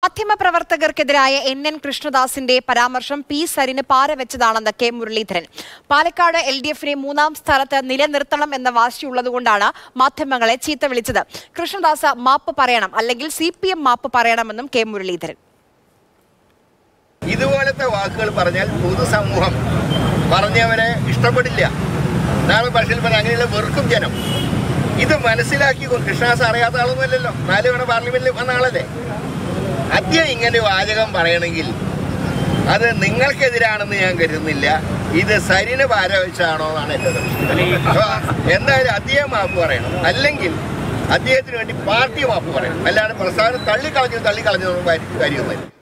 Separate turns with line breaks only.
മാധ്യമപ്രവർത്തകർക്കെതിരായ N N കൃഷ്ണദാസിന്റെ പരാമർശം P സരിന് പാരവെച്ചതാണെന്ന് K Muraleedharan Palakkad L D എഫിനെ മൂന്നാം സ്ഥാനത്ത് നിലനിർത്തണം എന്ന വാശിയുള്ളതുകൊണ്ടാണ് മാധ്യമങ്ങളെ ചീത്ത വിളിച്ചത് കൃഷ്ണദാസ് മാപ്പ് പറയണം അല്ലെങ്കിൽ സി പി എം മാപ്പ് പറയണമെന്നും കെ മുരളീധരൻ
ഇതുപോലത്തെ വാക്കുകൾ പറഞ്ഞാൽ പൊതുസമൂഹം പറഞ്ഞവരെ ഇഷ്ടപ്പെടില്ല നാളെ പക്ഷേ പറഞ്ഞ അങ്ങനെയുള്ള വെറുക്കും ജനം ഇത് മനസ്സിലാക്കി കൃഷ്ണദാസ് അറിയാത്ത ആളൊന്നുമല്ലല്ലോ നാല് തവണ പാർലമെന്റിൽ വന്ന ആളല്ലേ അദ്ദേഹം ഇങ്ങനെ വാചകം പറയണമെങ്കിൽ അത് നിങ്ങൾക്കെതിരാണെന്ന് ഞാൻ കരുതുന്നില്ല ഇത് സരിന് പാര വെച്ചാണോ എന്നാണ് എൻ്റെ സംശയം അപ്പൊ എന്തായാലും അദ്ദേഹം മാപ്പ് പറയണം അല്ലെങ്കിൽ അദ്ദേഹത്തിന് വേണ്ടി പാർട്ടി മാപ്പ് പറയണം അല്ലാതെ പ്രസ്ഥാനം തള്ളിക്കളഞ്ഞു തള്ളിക്കളഞ്ഞു കാര്യമൊന്നുമില്ല